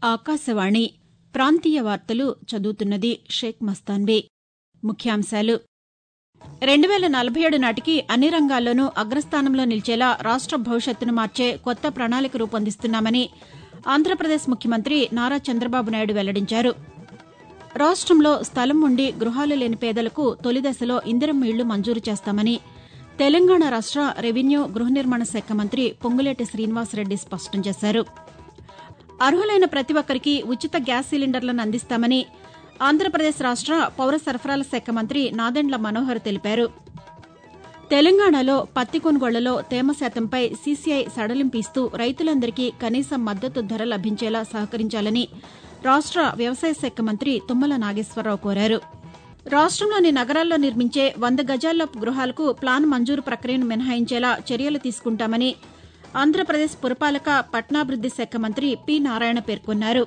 ఆకాశవాణి ప్రాంతీయ వార్తలు చదువుతున్నది షేక్ మస్తాన్వీ ముఖ్యాంశాలు రెండు వేల నలభై ఏడు నాటికి అన్ని రంగాల్లోనూ అగ్రస్థానంలో నిలిచేలా రాష్ట భవిష్యత్తును మార్చే కొత్త ప్రణాళిక రూపొందిస్తున్నామని ఆంధ్రప్రదేశ్ ముఖ్యమంత్రి నారా చంద్రబాబు నాయుడు వెల్లడించారు రాష్టంలో స్థలం ఉండి గృహాలు లేని పేదలకు తొలిదశలో ఇందిరమ్మ ఇళ్లు మంజూరు చేస్తామని తెలంగాణ రాష్ట రెవెన్యూ గృహ నిర్మాణ శాఖ మంత్రి పొంగులేటి శ్రీనివాసరెడ్డి స్పష్టం చేశారు అర్హులైన ప్రతి ఒక్కరికి ఉచిత గ్యాస్ సిలిండర్లను అందిస్తామని ఆంధ్రప్రదేశ్ రాష్ట పౌర సరఫరాల శాఖ మంత్రి నాదెండ్ల మనోహర్ తెలిపారు తెలంగాణలో పత్తి కొనుగోళ్లలో తేమ శాతంపై సీసీఐ సడలింపు ఇస్తూ రైతులందరికీ కనీస మద్దతు ధర లభించేలా సహకరించాలని రాష్ట వ్యవసాయ శాఖ మంత్రి తుమ్మల నాగేశ్వరరావు కోరారు రాష్టంలోని నగరాల్లో నిర్మించే వంద గజాల్లోపు గృహాలకు ప్లాన్ మంజూరు ప్రక్రియను మినహాయించేలా చర్యలు తీసుకుంటామని ఆంధ్రప్రదేశ్ పురపాలక పట్టణాభివృద్ది శాఖ మంత్రి పి నారాయణ పేర్కొన్నారు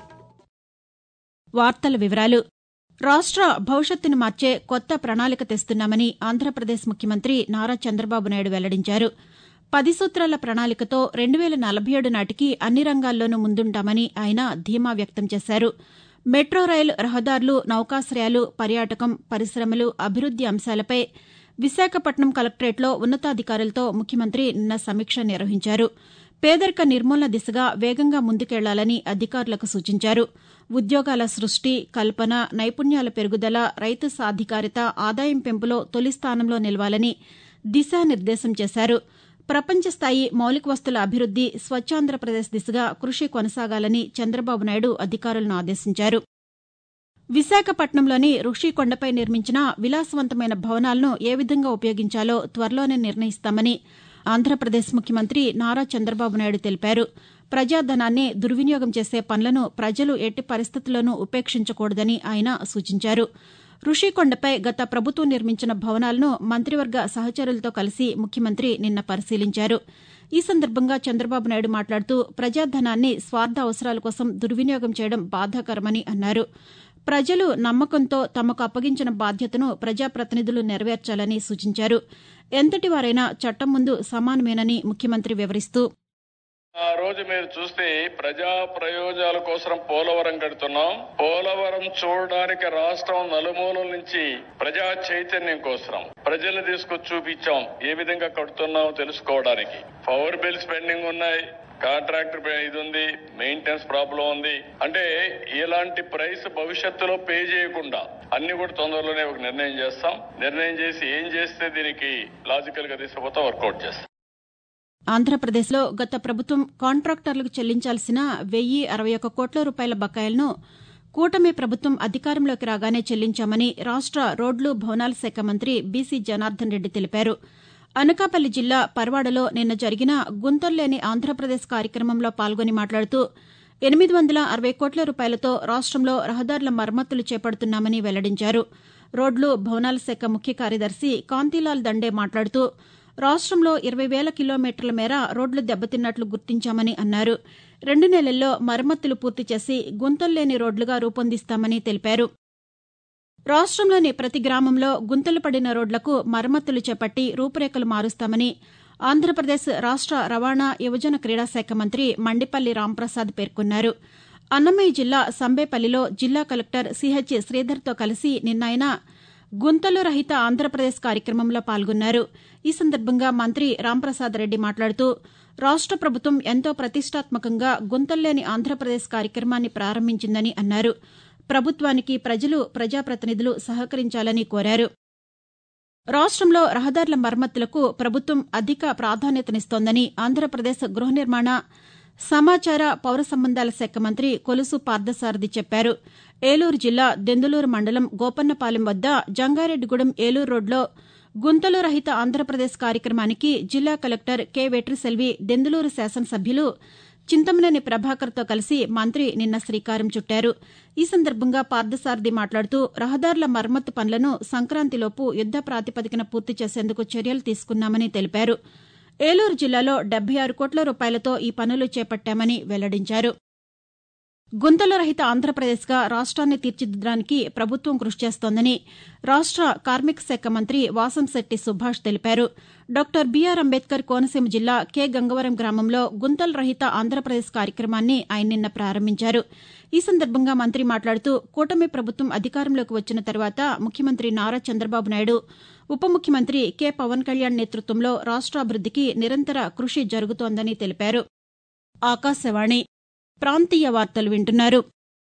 వార్తల వివరాలు రాష్ట భవిష్యత్తును మార్చే కొత్త ప్రణాళిక తెస్తున్నామని ఆంధ్రప్రదేశ్ ముఖ్యమంత్రి నారా చంద్రబాబు నాయుడు వెల్లడించారు పది సూత్రాల ప్రణాళికతో రెండు వేల నలభై ఏడు నాటికి అన్ని రంగాల్లోనూ ముందుంటామని ఆయన ధీమా వ్యక్తం చేశారు మెట్రో రైలు రహదారులు నౌకాశయాలు పర్యాటకం పరిశ్రమలు అభివృద్ది అంశాలపై విశాఖపట్నం కలెక్టరేట్లో ఉన్నతాధికారులతో ముఖ్యమంత్రి నిన్న సమీక్ష నిర్వహించారు పేదరిక నిర్మూలన దిశగా వేగంగా ముందుకెళ్లాలని అధికారులకు సూచించారు ఉద్యోగాల సృష్టి కల్పన నైపుణ్యాల పెరుగుదల రైతు సాధికారిత ఆదాయం పెంపులో తొలి స్థానంలో నిలవాలని దిశానిర్దేశం చేశారు ప్రపంచ స్థాయి మౌలిక వస్తుల అభివృద్ది స్వచ్ఛాంధ్రప్రదేశ్ దిశగా కృషి కొనసాగాలని చంద్రబాబు నాయుడు అధికారులను ఆదేశించారు విశాఖపట్నంలోని ఋషికొండపై నిర్మించిన విలాసవంతమైన భవనాలను ఏ విధంగా ఉపయోగించాలో త్వరలోనే నిర్ణయిస్తామని ఆంధ్రప్రదేశ్ ముఖ్యమంత్రి నారా చంద్రబాబు నాయుడు తెలిపారు ప్రజాధనాన్ని దుర్వినియోగం చేసే పనులను ప్రజలు ఎట్టి పరిస్థితుల్లోనూ ఉపేక్షించకూడదని ఆయన సూచించారు ఋషికొండపై గత ప్రభుత్వం నిర్మించిన భవనాలను మంత్రివర్గ సహచరులతో కలిసి ముఖ్యమంత్రి నిన్న పరిశీలించారు ఈ సందర్భంగా చంద్రబాబు నాయుడు మాట్లాడుతూ ప్రజాధనాన్ని స్వార్థ అవసరాల కోసం దుర్వినియోగం చేయడం బాధాకరమని అన్నారు ప్రజలు నమ్మకంతో తమకు అప్పగించిన బాధ్యతను ప్రజాప్రతినిధులు నెరవేర్చాలని సూచించారు ఎంతటి వారైనా చట్టం ముందు సమానమేనని ముఖ్యమంత్రి వివరిస్తూ ఆ రోజు మీరు చూస్తే ప్రజా ప్రయోజనాల కోసం పోలవరం కడుతున్నాం పోలవరం చూడడానికి రాష్ట్రం నలుమూలల నుంచి ప్రజా చైతన్యం కోసం ప్రజలు తీసుకొచ్చి చూపించాం ఏ విధంగా కడుతున్నామో తెలుసుకోవడానికి పవర్ బిల్స్ పెండింగ్ ఉన్నాయి కాంట్రాక్టర్ ఇది ఉంది మెయింటెనెన్స్ ప్రాబ్లం ఉంది అంటే ఇలాంటి ప్రైస్ భవిష్యత్తులో పే చేయకుండా అన్ని కూడా తొందరలోనే ఒక నిర్ణయం చేస్తాం నిర్ణయం చేసి ఏం చేస్తే దీనికి లాజికల్ గా తీసుకుపోతాం వర్కౌట్ చేస్తాం ఆంధ్రప్రదేశ్లో గత ప్రభుత్వం కాంట్రాక్టర్లకు చెల్లించాల్సిన వెయ్యి అరవై ఒక్క కోట్ల రూపాయల బకాయిలను కూటమి ప్రభుత్వం అధికారంలోకి రాగానే చెల్లించామని రాష్ట రోడ్లు భవనాల శాఖ మంత్రి బీసీ జనార్దన్ రెడ్డి తెలిపారు అనకాపల్లి జిల్లా పర్వాడలో నిన్న జరిగిన గుంతల్లేని ఆంధ్రప్రదేశ్ కార్యక్రమంలో పాల్గొని మాట్లాడుతూ ఎనిమిది వందల అరవై కోట్ల రూపాయలతో రాష్టంలో రహదారుల మరమ్మతులు చేపడుతున్నామని వెల్లడించారు రోడ్లు భవనాల శాఖ ముఖ్య కార్యదర్శి కాంతిలాల్ దండే మాట్లాడుతూ రాష్టంలో ఇరవై వేల కిలోమీటర్ల మేర రోడ్లు దెబ్బతిన్నట్లు గుర్తించామని అన్నారు రెండు నెలల్లో మరమ్మతులు పూర్తి చేసి గుంతల్లేని రోడ్లుగా రూపొందిస్తామని తెలిపారు రాష్టంలోని ప్రతి గ్రామంలో గుంతలు పడిన రోడ్లకు మరమ్మతులు చేపట్టి రూపురేఖలు మారుస్తామని ఆంధ్రప్రదేశ్ రాష్ట రవాణా యువజన క్రీడా శాఖ మంత్రి మండిపల్లి రాంప్రసాద్ పేర్కొన్నారు అన్నమయ్య జిల్లా సంబేపల్లిలో జిల్లా కలెక్టర్ సిహెచ్ శ్రీధర్తో కలిసి నిన్న ఆయన గుంతలు రహిత ఆంధ్రప్రదేశ్ కార్యక్రమంలో పాల్గొన్నారు ఈ సందర్భంగా మంత్రి రాంప్రసాద్ రెడ్డి మాట్లాడుతూ రాష్ట ప్రభుత్వం ఎంతో ప్రతిష్టాత్మకంగా గుంతల్లేని ఆంధ్రప్రదేశ్ కార్యక్రమాన్ని ప్రారంభించిందని అన్నారు ప్రభుత్వానికి ప్రజలు ప్రజాప్రతినిధులు సహకరించాలని కోరారు రాష్టంలో రహదారుల మరమ్మతులకు ప్రభుత్వం అధిక ప్రాధాన్యతనిస్తోందని ఆంధ్రప్రదేశ్ గృహ నిర్మాణ సమాచార పౌర సంబంధాల శాఖ మంత్రి కొలుసు పార్థసారథి చెప్పారు ఏలూరు జిల్లా దెందులూరు మండలం గోపన్నపాలెం వద్ద జంగారెడ్డిగూడెం ఏలూరు రోడ్లో గుంతలు రహిత ఆంధ్రప్రదేశ్ కార్యక్రమానికి జిల్లా కలెక్టర్ కె వెట్రిసెల్వి దెందులూరు శాసనసభ్యులు చింతమనేని ప్రభాకర్తో కలిసి మంత్రి నిన్న శ్రీకారం చుట్టారు ఈ సందర్భంగా పార్థసారథి మాట్లాడుతూ రహదారుల మరమ్మతు పనులను సంక్రాంతిలోపు యుద్ద ప్రాతిపదికన పూర్తి చేసేందుకు చర్యలు తీసుకున్నామని తెలిపారు ఏలూరు జిల్లాలో డెబ్బై ఆరు కోట్ల రూపాయలతో ఈ పనులు చేపట్టామని వెల్లడించారు గుంతల రహిత ఆంధ్రప్రదేశ్గా రాష్ట్రాన్ని తీర్చిదిద్దడానికి ప్రభుత్వం కృషి చేస్తోందని రాష్ట్ర కార్మిక శాఖ మంత్రి వాసంశెట్టి సుభాష్ తెలిపారు డాక్టర్ బీఆర్ అంబేద్కర్ కోనసీమ జిల్లా కె గంగవరం గ్రామంలో గుంతల రహిత ఆంధ్రప్రదేశ్ కార్యక్రమాన్ని ఆయన నిన్న ప్రారంభించారు ఈ సందర్భంగా మంత్రి మాట్లాడుతూ కూటమి ప్రభుత్వం అధికారంలోకి వచ్చిన తర్వాత ముఖ్యమంత్రి నారా చంద్రబాబు నాయుడు ఉప ముఖ్యమంత్రి కె పవన్ కళ్యాణ్ నేతృత్వంలో రాష్ట్రాభివృద్దికి నిరంతర కృషి జరుగుతోందని తెలిపారు ఆకాశవాణి ప్రాంతీయ వార్తలు వింటున్నారు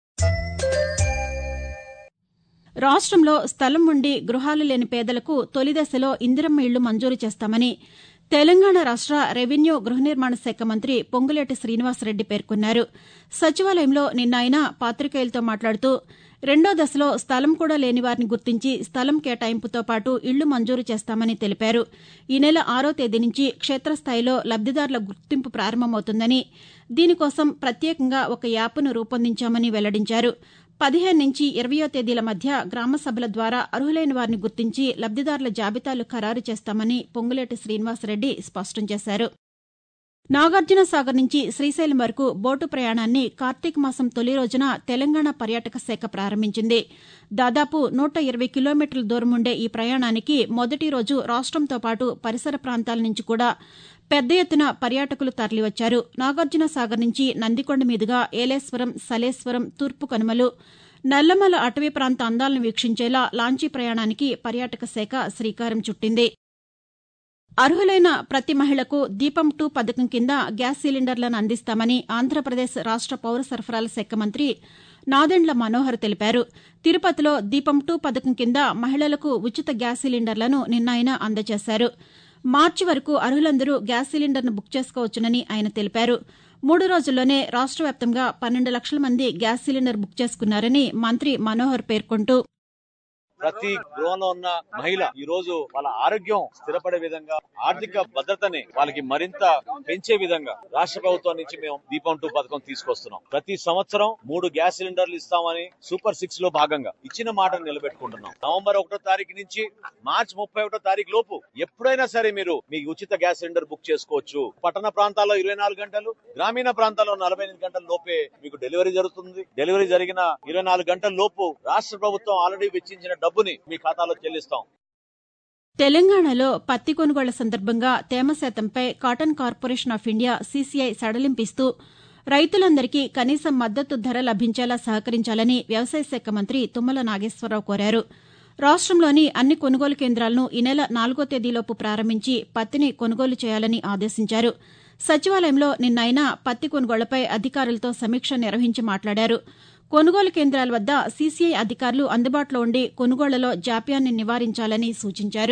రాష్ట్రంలో స్థలం ఉండి గృహాలు లేని పేదలకు తొలి దశలో ఇందిరమ్మ ఇళ్లు మంజూరు చేస్తామని తెలంగాణ రాష్ట రెవెన్యూ గృహ నిర్మాణ శాఖ మంత్రి పొంగులేటి శ్రీనివాసరెడ్డి పేర్కొన్నారు సచివాలయంలో నిన్న ఆయన పాతికేయులతో మాట్లాడుతూ రెండో దశలో స్థలం కూడా లేని వారిని గుర్తించి స్థలం కేటాయింపుతో పాటు ఇళ్లు మంజూరు చేస్తామని తెలిపారు ఈ నెల ఆరో తేదీ నుంచి క్షేత్రస్థాయిలో లబ్దిదారుల గుర్తింపు ప్రారంభమవుతుందని దీనికోసం ప్రత్యేకంగా ఒక యాప్ను రూపొందించామని వెల్లడించారు పదిహేను నుంచి ఇరవయో తేదీల మధ్య గ్రామ సభల ద్వారా అర్హులైన వారిని గుర్తించి లబ్దిదారుల జాబితాలు ఖరారు చేస్తామని పొంగులేటి శ్రీనివాసరెడ్డి స్పష్టం చేశారు నాగార్జున సాగర్ నుంచి శ్రీశైలం వరకు బోటు ప్రయాణాన్ని కార్తీక మాసం తొలి రోజున తెలంగాణ పర్యాటక శాఖ ప్రారంభించింది దాదాపు నూట ఇరవై కిలోమీటర్ల దూరం ఉండే ఈ ప్రయాణానికి మొదటి రోజు రాష్టంతో పాటు పరిసర ప్రాంతాల నుంచి కూడా పెద్ద ఎత్తున పర్యాటకులు తరలివచ్చారు నాగార్జున సాగర్ నుంచి నందికొండ మీదుగా ఏలేశ్వరం సలేశ్వరం తూర్పు కనుమలు నల్లమల అటవీ ప్రాంత అందాలను వీక్షించేలా లాంచీ ప్రయాణానికి పర్యాటక శాఖ శ్రీకారం చుట్టింది అర్హులైన ప్రతి మహిళకు దీపం టూ పథకం కింద గ్యాస్ సిలిండర్లను అందిస్తామని ఆంధ్రప్రదేశ్ రాష్ట పౌర సరఫరాల శాఖ మంత్రి నాదెండ్ల మనోహర్ తెలిపారు తిరుపతిలో దీపం టూ పథకం కింద మహిళలకు ఉచిత గ్యాస్ సిలిండర్లను నిన్న ఆయన అందజేశారు మార్చి వరకు అర్హులందరూ గ్యాస్ సిలిండర్ను బుక్ చేసుకోవచ్చునని ఆయన తెలిపారు మూడు రోజుల్లోనే రాష్ట వ్యాప్తంగా పన్నెండు లక్షల మంది గ్యాస్ సిలిండర్ బుక్ చేసుకున్నారని మంత్రి మనోహర్ పేర్కొంటూ ప్రతి గృహంలో ఉన్న మహిళ ఈ రోజు వాళ్ళ ఆరోగ్యం స్థిరపడే విధంగా ఆర్థిక భద్రతని వాళ్ళకి మరింత పెంచే విధంగా రాష్ట్ర ప్రభుత్వం నుంచి మేము దీపం టూ పథకం తీసుకొస్తున్నాం ప్రతి సంవత్సరం మూడు గ్యాస్ సిలిండర్లు ఇస్తామని సూపర్ సిక్స్ లో భాగంగా ఇచ్చిన మాటను నిలబెట్టుకుంటున్నాం నవంబర్ ఒకటో తారీఖు నుంచి మార్చి ముప్పై ఒకటో తారీఖు లోపు ఎప్పుడైనా సరే మీరు మీ ఉచిత గ్యాస్ సిలిండర్ బుక్ చేసుకోవచ్చు పట్టణ ప్రాంతాల్లో ఇరవై నాలుగు గంటలు గ్రామీణ ప్రాంతాల్లో నలభై ఎనిమిది గంటల లోపే మీకు డెలివరీ జరుగుతుంది డెలివరీ జరిగిన ఇరవై నాలుగు గంటల లోపు రాష్ట్ర ప్రభుత్వం ఆల్రెడీ వెచ్చించిన డబ్బుని మీ ఖాతాలో చెల్లిస్తాం తెలంగాణలో పత్తి కొనుగోళ్ల సందర్భంగా తేమ శాతంపై Cotton Corporation of India CCI సడలింపిస్తూ రైతులందరికీ కనీస మద్దతు ధర లభించేలా సహకరించాలని వ్యవసాయ శాఖ మంత్రి తుమ్మల నాగేశ్వరరావు కోరారు రాష్టంలోని అన్ని కొనుగోలు కేంద్రాలను ఈ నెల నాలుగో తేదీలోపు ప్రారంభించి పత్తిని కొనుగోలు చేయాలని ఆదేశించారు సచివాలయంలో నిన్న ఆయన పత్తి కొనుగోళ్లపై అధికారులతో సమీక్ష నిర్వహించి మాట్లాడారు కొనుగోలు కేంద్రాల వద్ద సీసీఐ అధికారులు అందుబాటులో ఉండి కొనుగోళ్లలో జాప్యాన్ని నివారించాలని సూచించారు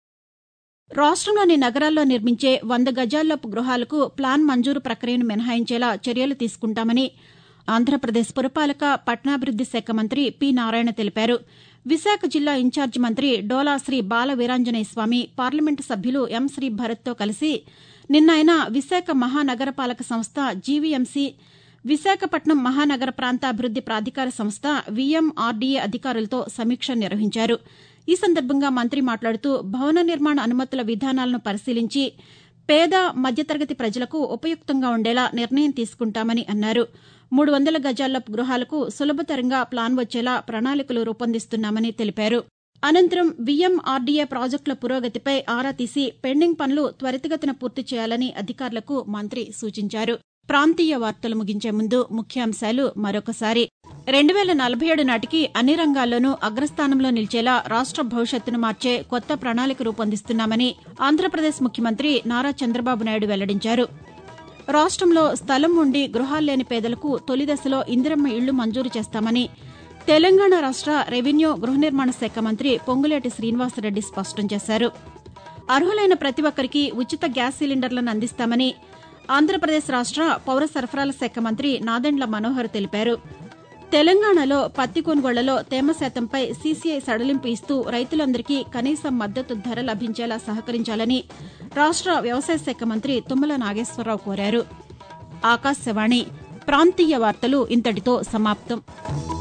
రాష్టంలోని నగరాల్లో నిర్మించే వంద గజాల్లోపు గృహాలకు ప్లాన్ మంజూరు ప్రక్రియను మినహాయించేలా చర్యలు తీసుకుంటామని ఆంధ్రప్రదేశ్ పురపాలక పట్టణాభివృద్ది శాఖ మంత్రి పి నారాయణ తెలిపారు విశాఖ జిల్లా ఇన్ఛార్జి మంత్రి డోలా శ్రీ బాల వీరాంజనేయ స్వామి పార్లమెంటు సభ్యులు ఎం శ్రీ భరత్తో కలిసి నిన్న ఆయన విశాఖ మహానగరపాలక సంస్థ జీవీఎంసీ విశాఖపట్నం మహానగర ప్రాంతాభివృద్ది ప్రాధికార సంస్థ వీఎంఆర్డీఏ అధికారులతో సమీక్ష నిర్వహించారు ఈ సందర్భంగా మంత్రి మాట్లాడుతూ భవన నిర్మాణ అనుమతుల విధానాలను పరిశీలించి పేద మధ్యతరగతి ప్రజలకు ఉపయుక్తంగా ఉండేలా నిర్ణయం తీసుకుంటామని అన్నారు మూడు వందల గజాల్లోపు గృహాలకు సులభతరంగా ప్లాన్ వచ్చేలా ప్రణాళికలు రూపొందిస్తున్నామని తెలిపారు అనంతరం వీఎంఆర్డీఏ ప్రాజెక్టుల పురోగతిపై ఆరా తీసి పెండింగ్ పనులు త్వరితగతిన పూర్తి చేయాలని అధికారులకు మంత్రి సూచించారు ప్రాంతీయ వార్తలు ముగించే ముందు ముఖ్యాంశాలు మరొకసారి రెండు వేల నలభై ఏడు నాటికి అన్ని రంగాల్లోనూ అగ్రస్థానంలో నిలిచేలా రాష్ట భవిష్యత్తును మార్చే కొత్త ప్రణాళిక రూపొందిస్తున్నామని ఆంధ్రప్రదేశ్ ముఖ్యమంత్రి నారా చంద్రబాబు నాయుడు వెల్లడించారు రాష్టంలో స్థలం ఉండి గృహాలు లేని పేదలకు తొలి దశలో ఇందిరమ్మ ఇళ్లు మంజూరు చేస్తామని తెలంగాణ రాష్ట రెవెన్యూ గృహ నిర్మాణ శాఖ మంత్రి పొంగులేటి శ్రీనివాసరెడ్డి స్పష్టం చేశారు అర్హులైన ప్రతి ఒక్కరికి ఉచిత గ్యాస్ సిలిండర్లను అందిస్తామని ఆంధ్రప్రదేశ్ రాష్ట పౌర సరఫరాల శాఖ మంత్రి నాదెండ్ల మనోహర్ తెలిపారు తెలంగాణలో పత్తి కొనుగోళ్లలో తేమ శాతంపై సీసీఐ సడలింపు ఇస్తూ రైతులందరికీ కనీస మద్దతు ధర లభించేలా సహకరించాలని రాష్ట వ్యవసాయ శాఖ మంత్రి తుమ్మల నాగేశ్వరరావు కోరారు ఆకాశవాణి ప్రాంతీయ వార్తలు ఇంతటితో సమాప్తం